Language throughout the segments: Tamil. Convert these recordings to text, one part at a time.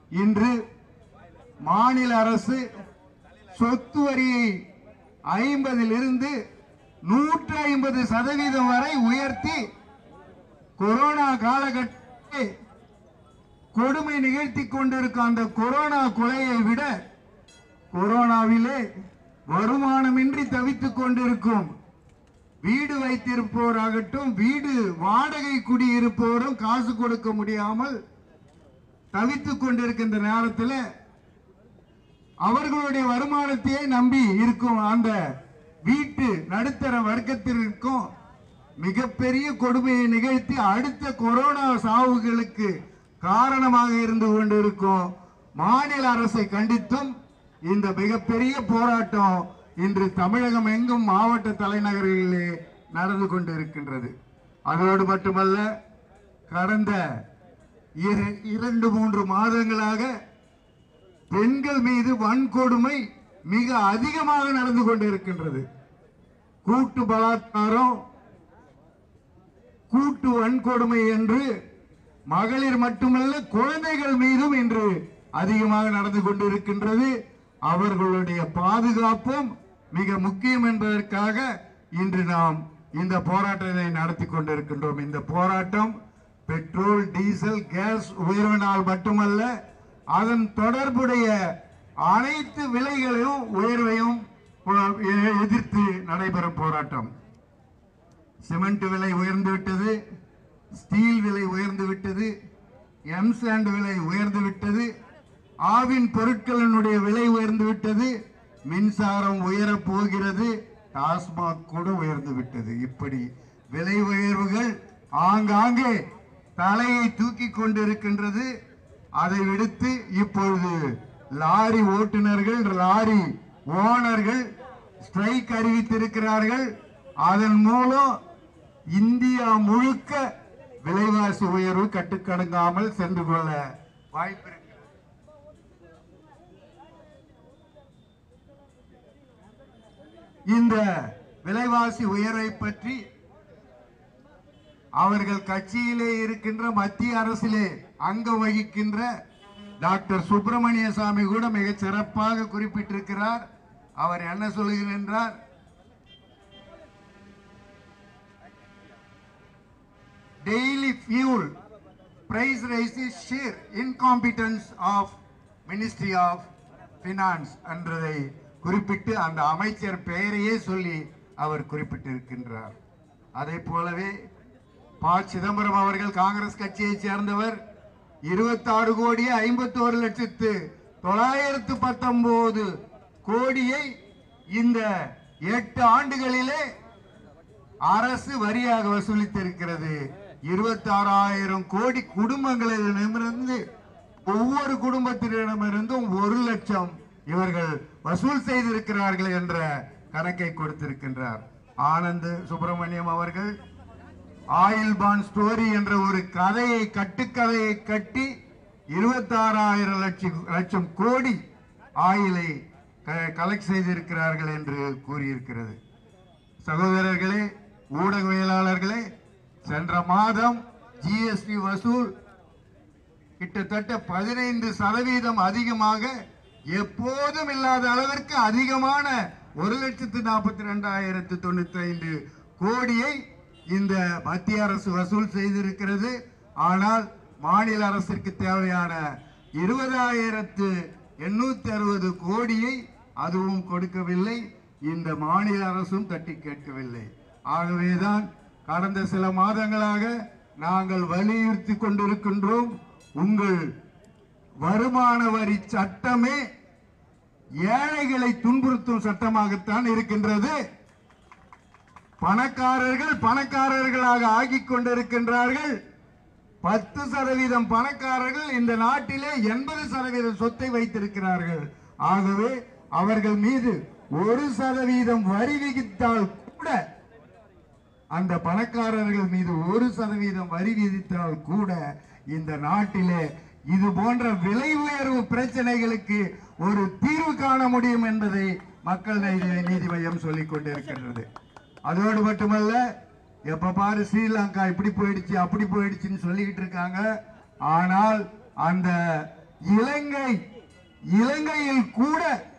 இன்று மாநில அரசு சொத்து வரியை ஐம்பதிலிருந்து நூற்றி ஐம்பது சதவீதம் வரை உயர்த்தி கொரோனா காலகட்டத்தில் கொடுமை நிகழ்த்தி கொண்டிருக்கும் அந்த கொரோனா கொலையை விட கொரோனாவிலே வருமானமின்றி தவித்துக் கொண்டிருக்கும் வீடு வைத்திருப்போராகட்டும் வீடு வாடகை குடியிருப்போரும் காசு கொடுக்க முடியாமல் தவித்துக் கொண்டிருக்கின்ற நேரத்தில் அவர்களுடைய வருமானத்தையே நம்பி இருக்கும் அந்த வீட்டு நடுத்தர வர்க்கத்திற்கும் மிகப்பெரிய கொடுமையை நிகழ்த்தி அடுத்த கொரோனா சாவுகளுக்கு காரணமாக இருந்து கொண்டிருக்கும் மாநில அரசை கண்டித்தும் இந்த மிகப்பெரிய போராட்டம் இன்று தமிழகம் எங்கும் மாவட்ட தலைநகர்களிலே நடந்து கொண்டிருக்கின்றது அதோடு மட்டுமல்ல கடந்த இர- இரண்டு மூன்று மாதங்களாக பெண்கள் மீது வன்கொடுமை மிக அதிகமாக நடந்து கொண்டிருக்கின்றது கூட்டு பலாத்காரம் கூட்டு வன்கொடுமை என்று மகளிர் மட்டுமல்ல குழந்தைகள் மீதும் இன்று அதிகமாக நடந்து கொண்டிருக்கின்றது அவர்களுடைய பாதுகாப்பும் மிக முக்கியம் என்பதற்காக இன்று நாம் இந்த போராட்டத்தை நடத்தி கொண்டிருக்கின்றோம் இந்த போராட்டம் பெட்ரோல் டீசல் கேஸ் உயர்வினால் மட்டுமல்ல அதன் தொடர்புடைய அனைத்து விலைகளையும் உயர்வையும் அஹ், எதிர்த்து நடைபெறும் போராட்டம் சிமெண்ட் விலை உயர்ந்து விட்டது ஸ்டீல் விலை உயர்ந்து விட்டது எம்சாண்ட் விலை உயர்ந்து விட்டது ஆவின் பொருட்களினுடைய விலை உயர்ந்து விட்டது மின்சாரம் உயரப் போகிறது டாஸ்மாக் கூட உயர்ந்து விட்டது இப்படி விலை உயர்வுகள் ஆங்காங்கே தலையை தூக்கி கொண்டிருக்கின்றது அதை விடுத்து இப்பொழுது லாரி ஓட்டுநர்கள் லாரி ஓனர்கள் ஸ்ட்ரைக் அறிவித்திருக்கிறார்கள் அதன் மூலம் இந்தியா முழுக்க விலைவாசி உயர்வு கட்டுக்கடங்காமல் சென்று கொள்ள வாய்ப்பு இருக்கிறது இந்த விலைவாசி உயர்வை பற்றி அவர்கள் கட்சியிலே இருக்கின்ற மத்திய அரசிலே அங்கம் வகிக்கின்ற டாக்டர் சுப்பிரமணிய சாமி கூட மிக சிறப்பாக குறிப்பிட்டிருக்கிறார் அவர் என்ன சொல்லுகிறார் daily fuel price rise is sheer incompetence of ministry of finance என்றதை குறிப்பிட்டு அந்த அமைச்சர் பெயரையே சொல்லி அவர் குறிப்பிட்டிருக்கின்றார் அதே போலவே ப சிதம்பரம் அவர்கள் காங்கிரஸ் கட்சியைச் சேர்ந்தவர் இருபத்தாறு கோடி ஐம்பத்தோரு லட்சத்து தொள்ளாயிரத்து பத்தொன்பது கோடியை இந்த எட்டு ஆண்டுகளிலே அரசு வரியாக வசூலித்திருக்கிறது இருபத்தாறாயிரம் கோடி குடும்பங்களிடமிருந்து ஒவ்வொரு குடும்பத்தினரிடமிருந்தும் ஒரு லட்சம் இவர்கள் வசூல் செய்திருக்கிறார்கள் என்ற கணக்கை கொடுத்திருக்கின்றார் ஆனந்த் சுப்பிரமணியம் அவர்கள் ஆயில் பான் ஸ்டோரி என்ற ஒரு கதையை கட்டுக்கதையை கட்டி இருபத்தாறாயிரம் லட்சம் லட்சம் கோடி ஆயிலை கலெக்ட் செய்திருக்கிறார்கள் என்று கூறியிருக்கிறது சகோதரர்களே ஊடகவியலாளர்களே சென்ற மாதம் ஜிஎஸ்டி வசூல் கிட்டத்தட்ட பதினைந்து சதவீதம் அதிகமாக எப்போதும் இல்லாத அளவிற்கு அதிகமான ஒரு லட்சத்து நாற்பத்தி ரெண்டாயிரத்து தொண்ணூத்தி ஐந்து கோடியை இந்த மத்திய அரசு வசூல் செய்திருக்கிறது ஆனால் மாநில அரசிற்கு தேவையான இருபதாயிரத்து எண்ணூத்தி அறுபது கோடியை அதுவும் கொடுக்கவில்லை இந்த மாநில அரசும் தட்டி கேட்கவில்லை ஆகவேதான் கடந்த சில மாதங்களாக நாங்கள் வலியுறுத்தி கொண்டிருக்கின்றோம் உங்கள் வருமான வரி சட்டமே ஏழைகளை துன்புறுத்தும் சட்டமாகத்தான் இருக்கின்றது பணக்காரர்கள் பணக்காரர்களாக ஆகிக் கொண்டிருக்கின்றார்கள் பத்து சதவீதம் பணக்காரர்கள் இந்த நாட்டிலே எண்பது சதவீதம் சொத்தை வைத்திருக்கிறார்கள் ஆகவே அவர்கள் மீது ஒரு சதவீதம் வரி விதித்தால் கூட அந்த பணக்காரர்கள் மீது ஒரு சதவீதம் வரி விதித்தால் கூட இந்த நாட்டிலே இது போன்ற விலை உயர்வு பிரச்சனைகளுக்கு ஒரு தீர்வு காண முடியும் என்பதை மக்கள் நீதி நீதி மையம் சொல்லிக் கொண்டிருக்கின்றது அதோடு மட்டுமல்ல எப்ப பாரு ஸ்ரீலங்கா இப்படி போயிடுச்சு அப்படி போயிடுச்சுன்னு சொல்லிக்கிட்டு இருக்காங்க ஆனால் அந்த இலங்கை இலங்கையில் கூட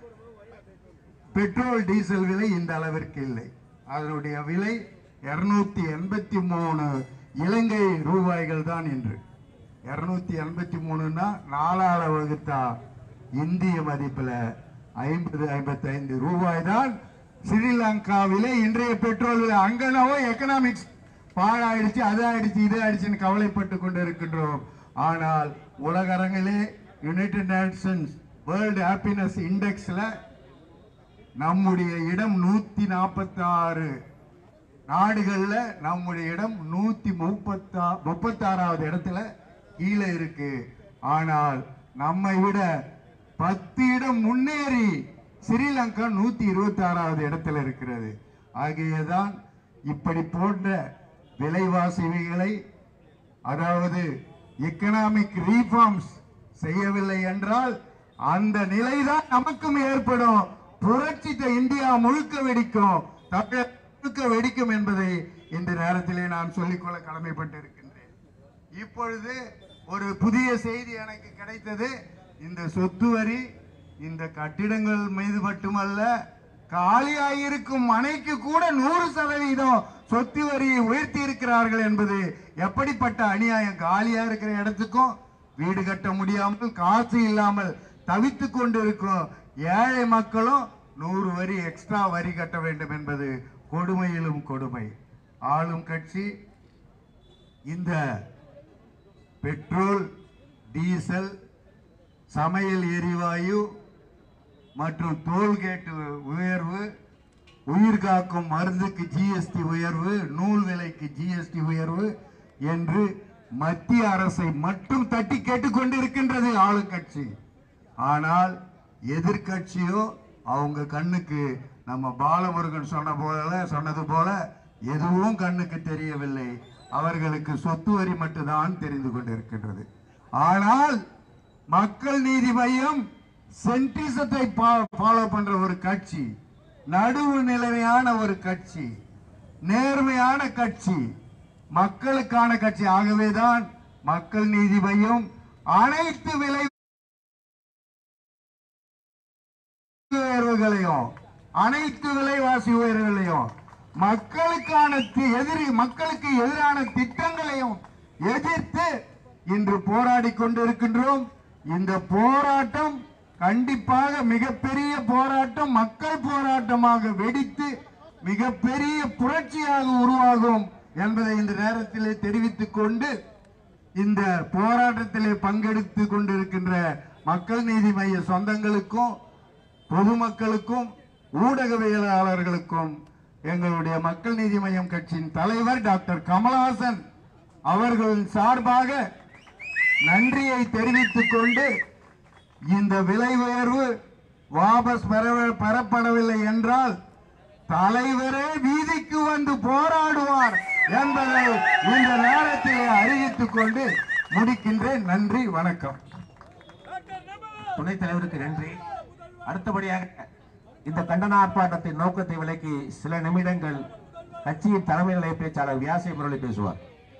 பெட்ரோல் டீசல் விலை இந்த அளவிற்கு இல்லை அதனுடைய விலை இருநூத்தி எண்பத்தி மூணு இலங்கை ரூபாய்கள் தான் என்று இருநூத்தி எண்பத்தி மூணுன்னா நாலால வகுத்தா இந்திய மதிப்புல ஐம்பது ஐம்பத்தி ஐந்து ரூபாய் தான் ஸ்ரீலங்காவிலே இன்றைய பெட்ரோல் விலை அங்கனவோ எக்கனாமிக்ஸ் பாழாயிடுச்சு அது ஆயிடுச்சு இது ஆயிடுச்சுன்னு கவலைப்பட்டு கொண்டு இருக்கின்றோம் ஆனால் உலக அரங்கிலே யுனைடெட் நேஷன்ஸ் வேர்ல்டு ஹாப்பினஸ் இண்டெக்ஸ்ல நம்முடைய இடம் நூத்தி நாற்பத்தி ஆறு நாடுகள்ல நம்முடைய இடம் நூத்தி முப்பத்தா முப்பத்தாறாவது இடத்துல கீழே இருக்கு ஆனால் நம்மை விட பத்து இடம் முன்னேறி ஸ்ரீலங்கா நூத்தி இருபத்தி ஆறாவது இடத்துல இருக்கிறது ஆகியதான் இப்படி போன்ற விலைவாசிகளை அதாவது எக்கனாமிக் ரீஃபார்ம்ஸ் செய்யவில்லை என்றால் அந்த நிலைதான் நமக்கும் ஏற்படும் புரட்சி இந்தியா முழுக்க வெடிக்கும் தமிழகம் முழுக்க வெடிக்கும் என்பதை இந்த நேரத்திலே நான் சொல்லிக்கொள்ள கடமைப்பட்டிருக்கின்றேன் இப்பொழுது ஒரு புதிய செய்தி எனக்கு கிடைத்தது இந்த சொத்து வரி இந்த கட்டிடங்கள் மீது மட்டுமல்ல காலியாயிருக்கும் மனைக்கு கூட நூறு சதவீதம் சொத்து வரியை உயர்த்தி இருக்கிறார்கள் என்பது எப்படிப்பட்ட அநியாயம் காலியா இருக்கிற இடத்துக்கும் வீடு கட்ட முடியாமல் காசு இல்லாமல் தவித்துக் கொண்டிருக்கும் ஏழை மக்களும் நூறு வரி எக்ஸ்ட்ரா வரி கட்ட வேண்டும் என்பது கொடுமையிலும் கொடுமை ஆளும் கட்சி இந்த பெட்ரோல் டீசல் சமையல் எரிவாயு மற்றும் டோல்கேட் உயர்வு உயிர் காக்கும் மருந்துக்கு ஜிஎஸ்டி உயர்வு நூல் விலைக்கு ஜிஎஸ்டி உயர்வு என்று மத்திய அரசை மட்டும் தட்டி கேட்டுக்கொண்டிருக்கின்றது ஆளுங்கட்சி ஆனால் எதிர்க்கட்சியோ அவங்க கண்ணுக்கு நம்ம பாலமுருகன் சொன்ன போல சொன்னது போல எதுவும் கண்ணுக்கு தெரியவில்லை அவர்களுக்கு சொத்து வரி மட்டும்தான் தெரிந்து கொண்டிருக்கின்றது ஆனால் மக்கள் நீதி மையம் சென்டிசத்தை ஃபாலோ பண்ற ஒரு கட்சி நடுவு நிலைமையான ஒரு கட்சி நேர்மையான கட்சி மக்களுக்கான கட்சி ஆகவேதான் மக்கள் நீதி மையம் அனைத்து விலை உயர்வுகளையும் அனைத்து விலைவாசி உயர்வுகளையும் மக்களுக்கான தி- எதிரி மக்களுக்கு எதிரான திட்டங்களையும் எதிர்த்து இன்று போராடி கொண்டிருக்கின்றோம் இந்த போராட்டம் கண்டிப்பாக மிகப்பெரிய போராட்டம் மக்கள் போராட்டமாக வெடித்து மிகப்பெரிய புரட்சியாக உருவாகும் என்பதை இந்த நேரத்திலே தெரிவித்துக் கொண்டு இந்த போராட்டத்திலே பங்கெடுத்து கொண்டிருக்கின்ற மக்கள் நீதி மைய சொந்தங்களுக்கும் பொதுமக்களுக்கும் ஊடகவியலாளர்களுக்கும் எங்களுடைய மக்கள் நீதி மையம் கட்சியின் தலைவர் டாக்டர் கமலஹாசன் அவர்களின் சார்பாக நன்றியை தெரிவித்துக் கொண்டு இந்த விலை உயர்வு வாபஸ் பெற- பெறப்படவில்லை என்றால் தலைவரே வீதிக்கு வந்து போராடுவார் என்பதை இந்த நேரத்தில் அறிவித்துக் கொண்டு முடிக்கின்றேன் நன்றி வணக்கம் துணைத் தலைவருக்கு நன்றி அடுத்தபடியாக இந்த கண்டன ஆர்ப்பாட்டத்தின் நோக்கத்தை விலக்கி சில நிமிடங்கள் கட்சியின் தலைமை நிலைய பேச்சாளர் வியாசை முரளி பேசுவார்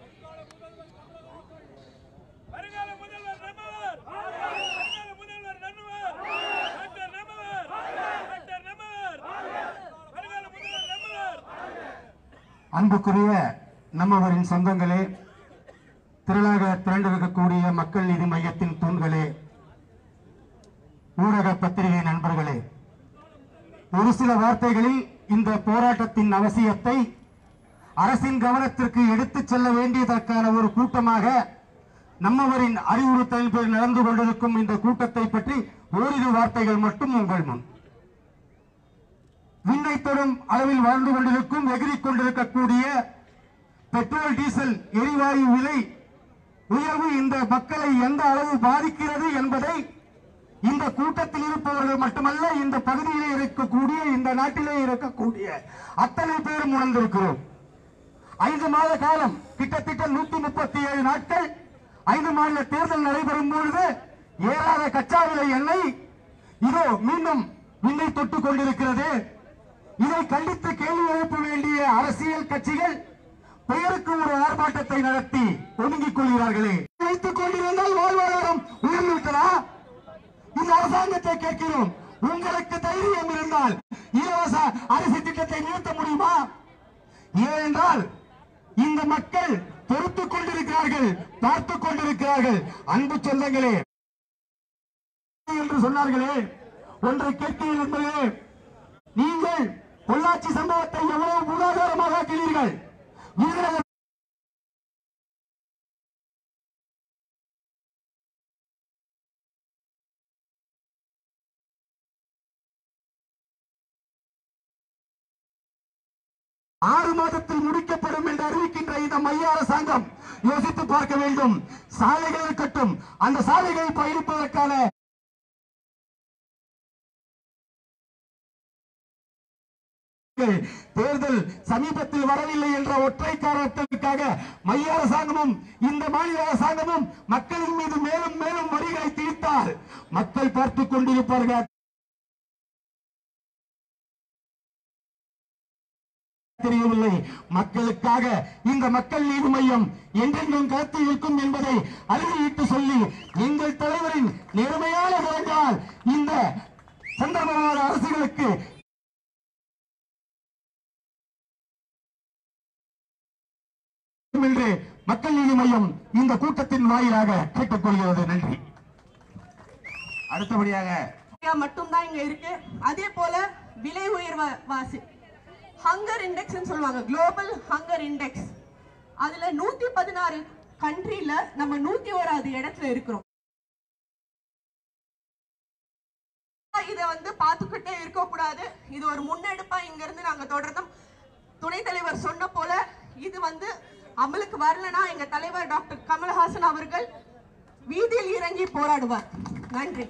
வருங்கால முதல்வர் நம்மவர் வருங்கால முதல்வர் நம்மவர் டாக்டர் நம்மவர் டாக்டர் நம்மவர் வருங்கால முதல்வர் நம்மவர் அன்புக்குரிய நம்மவரின் சொந்தங்களே திரளாக திரண்டிருக்கக்கூடிய மக்கள் நீதி மையத்தின் தூண்களே ஊடக பத்திரிகை நண்பர்களே ஒரு சில வார்த்தைகளில் இந்த போராட்டத்தின் அவசியத்தை அரசின் கவனத்திற்கு எடுத்துச் செல்ல வேண்டியதற்கான ஒரு கூட்டமாக நம்மவரின் அறிவுறுத்தலின் பேர் நடந்து கொண்டிருக்கும் இந்த கூட்டத்தை பற்றி ஓரிரு வார்த்தைகள் மட்டும் உங்கள் முன் விண்ணை தொடும் அளவில் வாழ்ந்து கொண்டிருக்கும் எகிரிக் கொண்டிருக்கக்கூடிய பெட்ரோல் டீசல் எரிவாயு விலை உயர்வு இந்த மக்களை எந்த அளவு பாதிக்கிறது என்பதை இந்த கூட்டத்தில் இருப்பவர்கள் மட்டுமல்ல இந்த பகுதியிலே இருக்கக்கூடிய இந்த நாட்டிலே இருக்கக்கூடிய அத்தனை பேரும் உணர்ந்திருக்கிறோம் ஐந்து மாத காலம் கிட்டத்தட்ட நூத்தி முப்பத்தி ஏழு நாட்கள் ஐந்து மாநில தேர்தல் நடைபெறும் பொழுது ஏறாத கச்சா விலை எண்ணெய் இதோ மீண்டும் விண்ணை தொட்டுக் கொண்டிருக்கிறது இதை கண்டித்து கேள்வி எழுப்ப வேண்டிய அரசியல் கட்சிகள் பெயருக்கு ஒரு ஆர்ப்பாட்டத்தை நடத்தி ஒதுங்கிக் கொள்கிறார்களே வைத்துக் கொண்டிருந்தால் வாழ்வாதாரம் உயர்ந்து விட்டதா இந்த அரசாங்கத்தை கேட்கிறோம் உங்களுக்கு தைரியம் இருந்தால் இலவச அரிசி திட்டத்தை நிறுத்த முடியுமா ஏனென்றால் இந்த மக்கள் பொறுத்துக் கொண்டிருக்கிறார்கள் பார்த்துக் கொண்டிருக்கிறார்கள் அன்பு சொந்தங்களே என்று சொன்னார்களே ஒன்றை கேட்கிறேன் என்பதே நீங்கள் பொள்ளாச்சி சம்பவத்தை எவ்வளவு பூதாகாரமாக ஆக்கினீர்கள் விருதுநகர் ஆறு மாதத்தில் முடிக்கப்படும் என்று அறிவிக்கின்ற இந்த மைய அரசாங்கம் யோசித்து பார்க்க வேண்டும் சாலைகள் இருக்கட்டும் அந்த சாலைகளை பயணிப்பதற்கான தேர்தல் சமீபத்தில் வரவில்லை என்ற ஒற்றை காரணத்திற்காக மைய அரசாங்கமும் இந்த மாநில அரசாங்கமும் மக்களின் மீது மேலும் மேலும் வரிகளை திணித்தால் மக்கள் பார்த்துக் கொண்டிருப்பார்கள் தெரியவில்லை மக்களுக்காக இந்த மக்கள் நீதி மையம் என்றென்றும் கருத்து இருக்கும் என்பதை அறிவிட்டு சொல்லி எங்கள் தலைவரின் நேர்மையான விளங்கால் இந்த சந்தர்ப்பமான அரசுகளுக்கு என்று மக்கள் நீதி மையம் இந்த கூட்டத்தின் வாயிலாக கேட்டுக்கொள்கிறது நன்றி அடுத்தபடியாக இந்தியா மட்டும்தான் இங்க இருக்கு அதே போல விலை உயர்வ வாசி ஹங்கர் இண்டெக்ஸ் சொல்லுவாங்க குளோபல் ஹங்கர் இண்டெக்ஸ் அதுல நூத்தி பதினாறு கண்ட்ரில நம்ம நூத்தி ஓராவது இடத்துல இருக்கிறோம் இத வந்து பார்த்துக்கிட்டே இருக்க கூடாது இது ஒரு முன்னெடுப்பா இங்க இருந்து நாங்க தொடர்ந்தும் துணைத் தலைவர் சொன்ன போல இது வந்து அமலுக்கு வரலனா எங்க தலைவர் டாக்டர் கமலஹாசன் அவர்கள் வீதியில் இறங்கி போராடுவார் நன்றி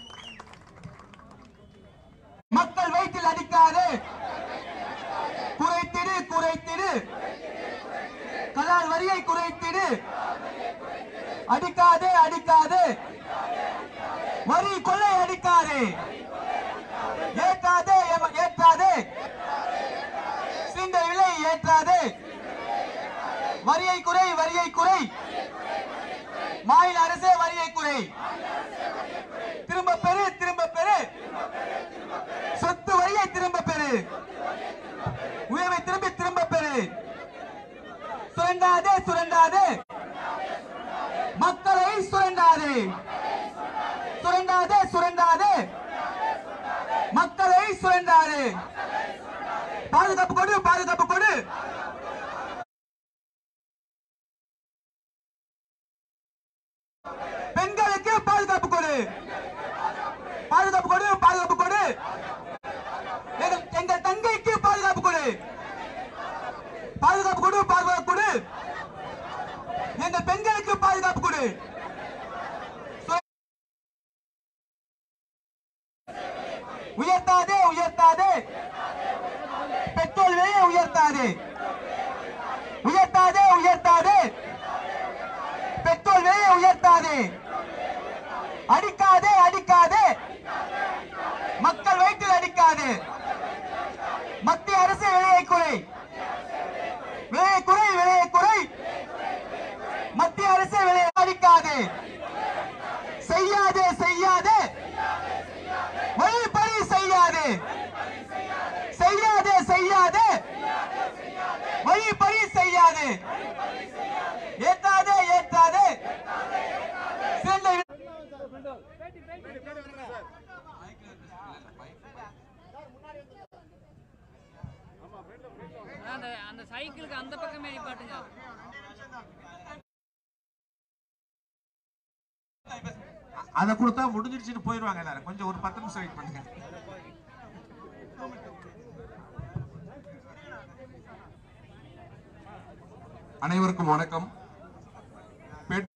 மக்கள் வயிற்றில் அடிக்காது குறைத்திடு குறைத்திடு கலால் வரியை குறைத்திடு அடிக்காதே அடிக்காதே வரி கொள்ளை அடிக்காதே ஏற்றாதே எம- ஏற்றாதே சிந்த விலை ஏற்றாதே வரியை குறை வரியை குறை மாநில அரசே வரியை குறை திரும்ப பெறு திரும்ப பெறு சொத்து வரியை திரும்ப பெறு உயர்வை திரும்பி திரும்ப பெறு சுரண்டாதே சுரண்டாதே மக்களை சுரண்டாதே சுரண்டாதே சுரண்டாதே மக்களை சுரண்டாதே பாதுகாப்பு கொடு பாதுகாப்பு கொடு பெண்களுக்கு பாதுகாப்பு கொடு பாதுகாப்பு கொடு பாதுகாப்பு கொடு எங்கள் எங்கள் தங்கைக்கு பாதுகாப்பு கொடு பாதுகாப்பு கொடு பாதுகாப்பு கொடு எங்கள் பெண்களுக்கு பாதுகாப்பு கொடு சொ- உயர்த்தாதே உயர்த்தாதே பெட்ரோல் விலையை உயர்த்தாதே உயர்த்தாதே உயர்த்தாதே பெட்ரோல் விலையை உயர்த்தாதே அடிக்காதே அடிக்காதே மக்கள் வயிற்றில் அடிக்காதே மத்திய அரசு விலையை குறை விலையை குறை விலையை குறை மத்திய அரசு விலையை அடிக்காதே செய்யாதே செய்யாதே வழிபறி செய்யாதே செய்யாதே செய்யாதே வழிபறி செய்யாதே ஏற்றாதே ஏற்றாதே சிறந்த அந்த அந்த சைக்கிளுக்கு அந்த பக்கமே நிப்பாட்டுங்க அதை கொடுத்தா முடிஞ்சிருச்சுன்னு போயிடுவாங்க எல்லாரும் கொஞ்சம் ஒரு பத்து நிமிஷம் வெயிட் பண்ணுங்க அனைவருக்கும் வணக்கம் பெட்-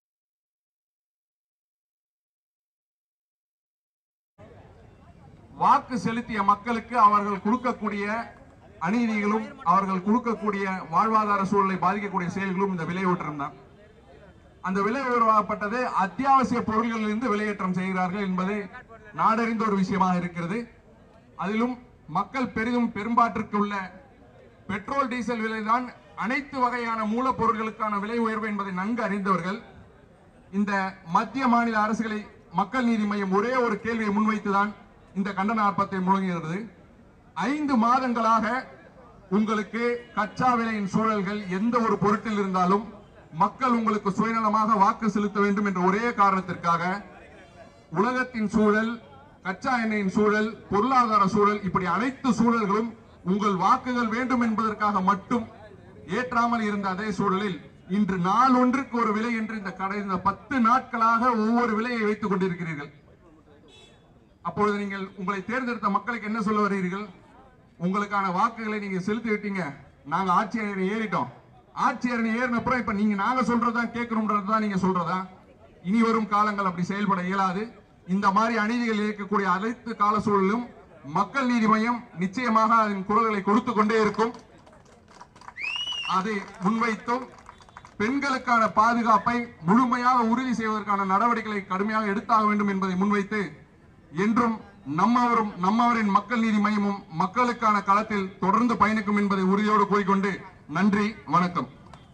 வாக்கு செலுத்திய மக்களுக்கு அவர்கள் கொடுக்கக்கூடிய அநீதிகளும் அவர்கள் கொடுக்கக்கூடிய வாழ்வாதார சூழலை பாதிக்கக்கூடிய செயல்களும் இந்த விலை உயர்த்தம் தான் அந்த விலை உயர்வாகப்பட்டது அத்தியாவசிய பொருள்களிலிருந்து விலையேற்றம் செய்கிறார்கள் என்பது நாடறிந்த ஒரு விஷயமாக இருக்கிறது அதிலும் மக்கள் பெரிதும் பெரும்பாட்டிற்கு உள்ள பெட்ரோல் டீசல் விலைதான் அனைத்து வகையான மூலப்பொருட்களுக்கான விலை உயர்வு என்பதை நன்கு அறிந்தவர்கள் இந்த மத்திய மாநில அரசுகளை மக்கள் நீதி மையம் ஒரே ஒரு கேள்வியை முன்வைத்துதான் இந்த கண்டன ஆர்ப்பாட்டத்தை முழங்குகிறது ஐந்து மாதங்களாக உங்களுக்கு கச்சா விலையின் சூழல்கள் எந்த ஒரு பொருட்டில் இருந்தாலும் மக்கள் உங்களுக்கு சுயநலமாக வாக்கு செலுத்த வேண்டும் என்ற ஒரே காரணத்திற்காக உலகத்தின் சூழல் கச்சா எண்ணெயின் சூழல் பொருளாதார சூழல் இப்படி அனைத்து சூழல்களும் உங்கள் வாக்குகள் வேண்டும் என்பதற்காக மட்டும் ஏற்றாமல் இருந்த அதே சூழலில் இன்று நாள் ஒன்றுக்கு ஒரு விலை என்று இந்த கடந்த பத்து நாட்களாக ஒவ்வொரு விலையை வைத்துக் கொண்டிருக்கிறீர்கள் அப்பொழுது நீங்கள் உங்களை தேர்ந்தெடுத்த மக்களுக்கு என்ன சொல்ல வருகிறீர்கள் உங்களுக்கான வாக்குகளை நீங்க செலுத்தி விட்டீங்க நாங்க ஆட்சி அணி ஏறிட்டோம் ஆட்சி அணி ஏறின அப்புறம் இப்ப நீங்க நாங்க சொல்றதா கேட்கணும்ன்றதுதான் நீங்க சொல்றதா இனி வரும் காலங்கள் அப்படி செயல்பட இயலாது இந்த மாதிரி அநீதிகள் இருக்கக்கூடிய அனைத்து கால சூழலிலும் மக்கள் நீதி மையம் நிச்சயமாக அதன் குரல்களை கொடுத்து கொண்டே இருக்கும் அதை முன்வைத்தும் பெண்களுக்கான பாதுகாப்பை முழுமையாக உறுதி செய்வதற்கான நடவடிக்கைகளை கடுமையாக எடுத்தாக வேண்டும் என்பதை முன்வைத்து என்றும் நம்மவரும் நம்மவரின் மக்கள் நீதி மையமும் மக்களுக்கான களத்தில் தொடர்ந்து பயணிக்கும் என்பதை உறுதியோடு கூறிக்கொண்டு நன்றி வணக்கம்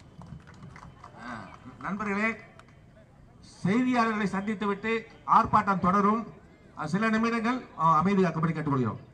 நண்பர்களே செய்தியாளர்களை சந்தித்துவிட்டு ஆர்ப்பாட்டம் தொடரும் சில நிமிடங்கள் அஹ், அமைதி காக்கும்படி கேட்டுக்கொள்கிறோம்